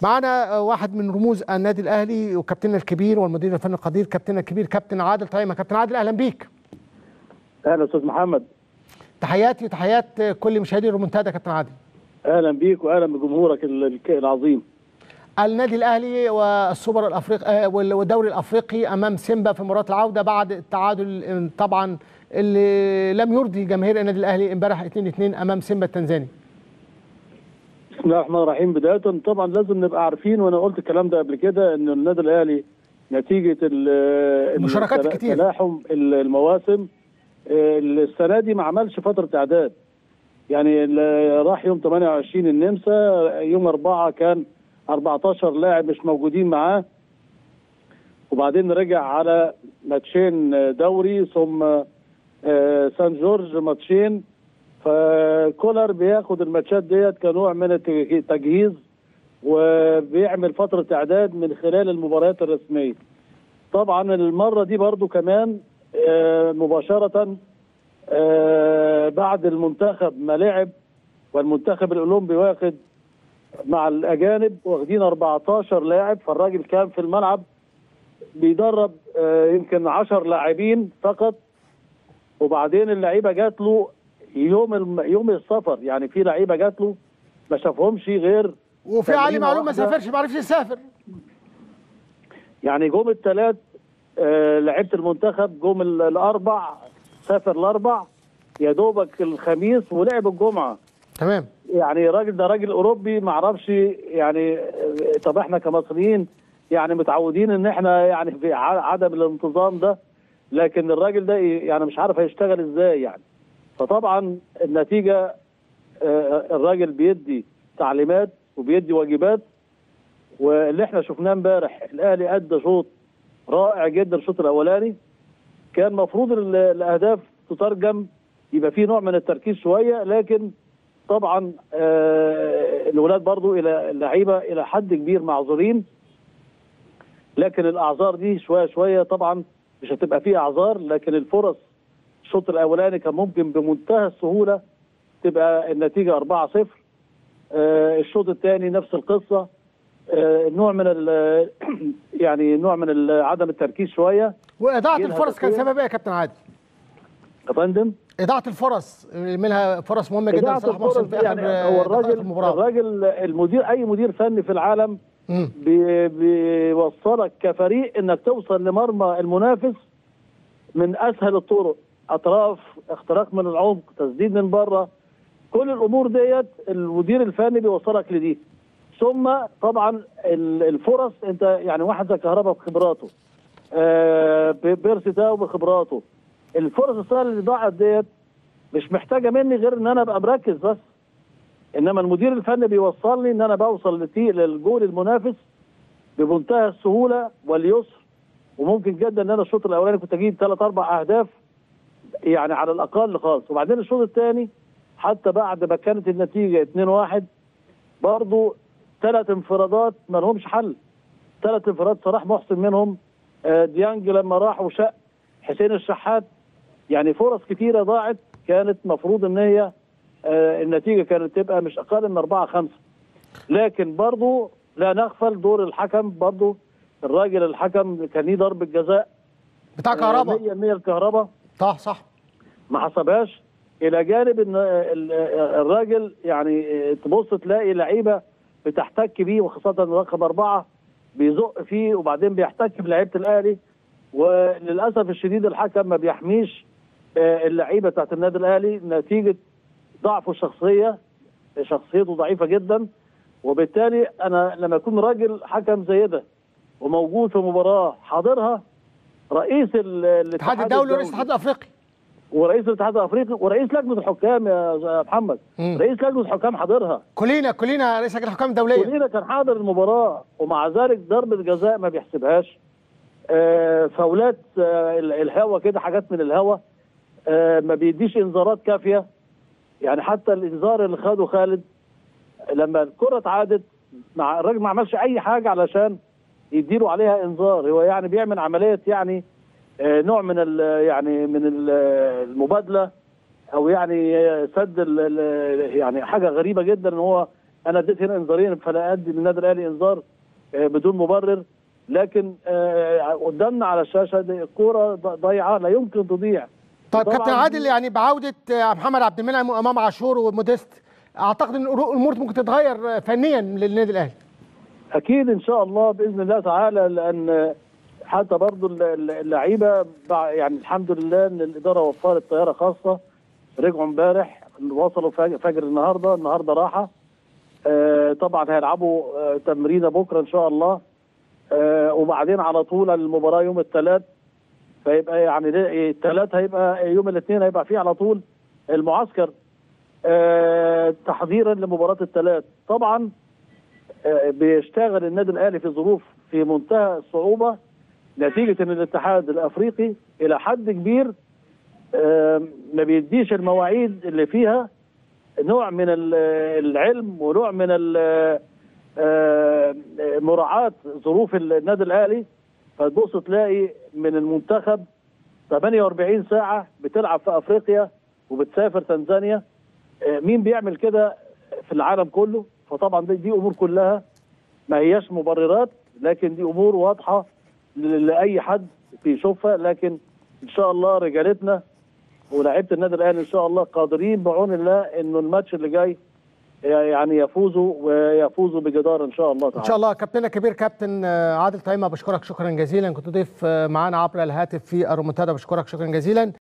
معنا واحد من رموز النادي الاهلي وكابتننا الكبير والمدير الفني القدير كابتننا الكبير كابتن عادل طعيمه كابتن عادل اهلا بيك اهلا استاذ محمد تحياتي وتحيات كل مشاهدي الرومنتادا كابتن عادل اهلا بيك واهلا بجمهورك العظيم النادي الاهلي والسوبر الافريقي والدوري الافريقي امام سيمبا في مباراه العوده بعد التعادل طبعا اللي لم يرضي جماهير النادي الاهلي امبارح 2-2 امام سيمبا التنزاني بسم الله الرحمن الرحيم بدايه طبعا لازم نبقى عارفين وانا قلت الكلام ده قبل كده ان النادي الاهلي نتيجه المشاركات الكتير تلاحم المواسم السنه دي ما عملش فتره اعداد يعني راح يوم 28 النمسا يوم 4 كان 14 لاعب مش موجودين معاه وبعدين رجع على ماتشين دوري ثم سان جورج ماتشين فكولر بياخد الماتشات ديت كنوع من التجهيز وبيعمل فتره اعداد من خلال المباريات الرسميه. طبعا المره دي برضو كمان مباشره بعد المنتخب ما لعب والمنتخب الاولمبي واخد مع الاجانب واخدين 14 لاعب فالراجل كان في الملعب بيدرب يمكن 10 لاعبين فقط وبعدين اللعيبه جات له يوم الم... يوم السفر يعني في لعيبه جات له ما شافهمش غير وفي علي معلوم ما سافرش ما عرفش يسافر يعني جم الثلاث آه لعيبه المنتخب جم الاربع سافر الاربع يا دوبك الخميس ولعب الجمعه تمام يعني راجل ده راجل اوروبي ما اعرفش يعني طب احنا كمصريين يعني متعودين ان احنا يعني في عدم الانتظام ده لكن الراجل ده يعني مش عارف هيشتغل ازاي يعني فطبعا النتيجه الراجل بيدي تعليمات وبيدي واجبات واللي احنا شفناه امبارح الاهلي ادى شوط رائع جدا الشوط الاولاني كان المفروض الاهداف تترجم يبقى في نوع من التركيز شويه لكن طبعا الولاد برضو الى اللعيبه الى حد كبير معذورين لكن الاعذار دي شويه شويه طبعا مش هتبقى فيه اعذار لكن الفرص الشوط الاولاني كان ممكن بمنتهى السهوله تبقى النتيجه 4-0 آه الشوط الثاني نفس القصه آه نوع من يعني نوع من عدم التركيز شويه واضاعه الفرص كان سبب ايه يا كابتن عادل؟ يا فندم اضاعه الفرص منها فرص مهمه جدا لصلاح محسن في يعني اخر هو الراجل المباراه الراجل المدير اي مدير فني في العالم بي بيوصلك كفريق انك توصل لمرمى المنافس من اسهل الطرق اطراف اختراق من العمق تسديد من بره كل الامور ديت المدير الفني بيوصلك لدي ثم طبعا الفرص انت يعني واحد زي كهربا بخبراته آه بيرسي تاو بخبراته الفرص السهله اللي ضاعت ديت مش محتاجه مني غير ان انا ابقى مركز بس انما المدير الفني بيوصلني ان انا بوصل للجول المنافس بمنتهى السهوله واليسر وممكن جدا ان انا الشوط الاولاني كنت اجيب ثلاث اربع اهداف يعني على الاقل خالص وبعدين الشوط الثاني حتى بعد ما كانت النتيجه 2-1 برضه ثلاث انفرادات ما لهمش حل ثلاث انفرادات صلاح محسن منهم ديانج لما راح وشق حسين الشحات يعني فرص كثيره ضاعت كانت مفروض ان هي النتيجه كانت تبقى مش اقل من 4 5 لكن برضه لا نغفل دور الحكم برضه الراجل الحكم كان ليه ضربه جزاء بتاع كهرباء 100% الكهرباء صح صح ما حسبهاش الى جانب ان الراجل يعني تبص تلاقي لعيبه بتحتك بيه وخاصه رقم اربعه بيزق فيه وبعدين بيحتك بلعيبه الاهلي وللاسف الشديد الحكم ما بيحميش اللعيبه بتاعت النادي الاهلي نتيجه ضعفه الشخصيه شخصيته ضعيفه جدا وبالتالي انا لما يكون راجل حكم زي ده وموجود في مباراه حاضرها رئيس الاتحاد الدولي ورئيس الاتحاد الافريقي ورئيس الاتحاد الافريقي ورئيس لجنه الحكام يا محمد مم. رئيس لجنه الحكام حاضرها كلنا كلنا رئيس لجنه الحكام الدوليه كلنا كان حاضر المباراه ومع ذلك ضربه جزاء ما بيحسبهاش آه فاولات آه الهوا كده حاجات من الهوا آه ما بيديش انذارات كافيه يعني حتى الانذار اللي خده خالد لما الكره اتعادت مع الراجل ما عملش اي حاجه علشان يديله عليها انذار هو يعني بيعمل عمليه يعني آه نوع من ال يعني من ال المبادله او يعني سد ال يعني حاجه غريبه جدا ان هو انا اديت هنا انذارين فلا ادي للنادي الاهلي انذار آه، بدون مبرر لكن آه، قدامنا على الشاشه دي الكوره ضايعه لا يمكن تضيع طيب طبعاً كابتن عادل يعني بعوده آه، محمد عبد المنعم وامام عاشور وموديست اعتقد ان الامور ممكن تتغير آه، فنيا للنادي الاهلي اكيد ان شاء الله باذن الله تعالى لان حتى برضو الل- اللعيبه بع- يعني الحمد لله ان الاداره وفرت طياره خاصه رجعوا امبارح وصلوا فج- فجر النهارده النهارده راحه آه، طبعا هيلعبوا آه، تمرينه بكره ان شاء الله آه، وبعدين على طول المباراه يوم الثلاث فيبقى يعني ده- الثلاث هيبقى يوم الاثنين هيبقى فيه على طول المعسكر آه، تحضيرا لمباراه الثلاث طبعا آه، بيشتغل النادي الاهلي في ظروف في منتهى الصعوبه نتيجه ان الاتحاد الافريقي الى حد كبير آه، ما بيديش المواعيد اللي فيها نوع من ال- العلم ونوع من ال- آه، مراعاه ظروف النادي الاهلي فتبص تلاقي من المنتخب 48 ساعه بتلعب في افريقيا وبتسافر تنزانيا آه، مين بيعمل كده في العالم كله فطبعا دي, دي امور كلها ما هياش مبررات لكن دي امور واضحه ل- لاي حد بيشوفها لكن ان شاء الله رجالتنا ولاعيبه النادي الاهلي ان شاء الله قادرين بعون الله انه الماتش اللي جاي يعني يفوزوا ويفوزوا بجداره ان شاء الله تعالى ان شاء الله كابتننا الكبير كابتن آه، عادل طيمه بشكرك شكرا جزيلا كنت ضيف آه، معانا عبر الهاتف في الرومنتادا بشكرك شكرا جزيلا